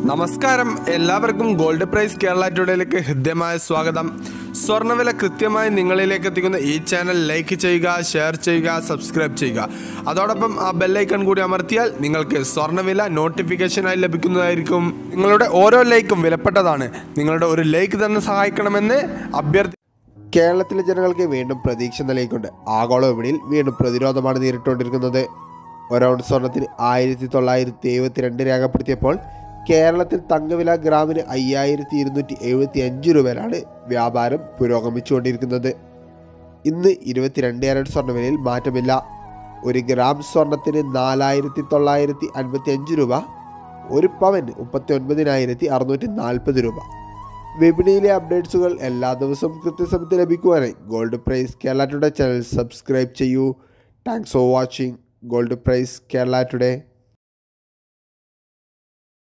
നമസ്കാരം എല്ലാവർക്കും gold price Kerala ടുഡേയിലേക്ക് ഹൃദ്യമായ സ്വാഗതം സ്വർണ്ണവില കൃത്യമായി നിങ്ങളിലേക്ക് എത്തിക്കുന്ന ഈ ചാനൽ ലൈക്ക് ചെയ്യുക ഷെയർ ചെയ്യുക സബ്സ്ക്രൈബ് ചെയ്യുക അതോടൊപ്പം ആ ബെല്ലൈക്കൺ കൂടി അമർത്തിയാൽ നിങ്ങൾക്ക് സ്വർണ്ണവില നോട്ടിഫിക്കേഷനായി ലഭിക്കുന്നതായിരിക്കും നിങ്ങളുടെ ഓരോ ലൈക്കും വിലപ്പെട്ടതാണ് നിങ്ങളുടെ ഒരു ലൈക്ക് തന്നെ സഹായിക്കണമെന്ന് അഭ്യർത്ഥി കേരളത്തിലെ ജനങ്ങൾക്ക് വീണ്ടും പ്രതീക്ഷ നിലയിക്കൊണ്ട് ആഗോള വിപണിയിൽ വീണ്ടും പ്രതിരോധമാണ് നേരിട്ടുകൊണ്ടിരിക്കുന്നത് ഒരൗണ്ട് സ്വർണത്തിന് ആയിരത്തി തൊള്ളായിരത്തി എഴുപത്തിരണ്ട് രേഖപ്പെടുത്തിയപ്പോൾ കേരളത്തിൽ തങ്കവില ഗ്രാമിന് അയ്യായിരത്തി ഇരുന്നൂറ്റി എഴുപത്തി അഞ്ച് രൂപയിലാണ് വ്യാപാരം പുരോഗമിച്ചുകൊണ്ടിരിക്കുന്നത് ഇന്ന് ഇരുപത്തിരണ്ട് ക്യാരറ്റ് സ്വർണ്ണവിലയിൽ മാറ്റമില്ല ഒരു ഗ്രാം സ്വർണത്തിന് നാലായിരത്തി തൊള്ളായിരത്തി അൻപത്തി അഞ്ച് രൂപ ഒരു പവന് മുപ്പത്തി ഒൻപതിനായിരത്തി അറുന്നൂറ്റി നാൽപ്പത് രൂപ വിപണിയിലെ അപ്ഡേറ്റ്സുകൾ എല്ലാ ദിവസവും കൃത്യസമയത്ത് ലഭിക്കുവാനായി gold price Kerala today channel subscribe ചെയ്യൂ thanks for watching gold price Kerala today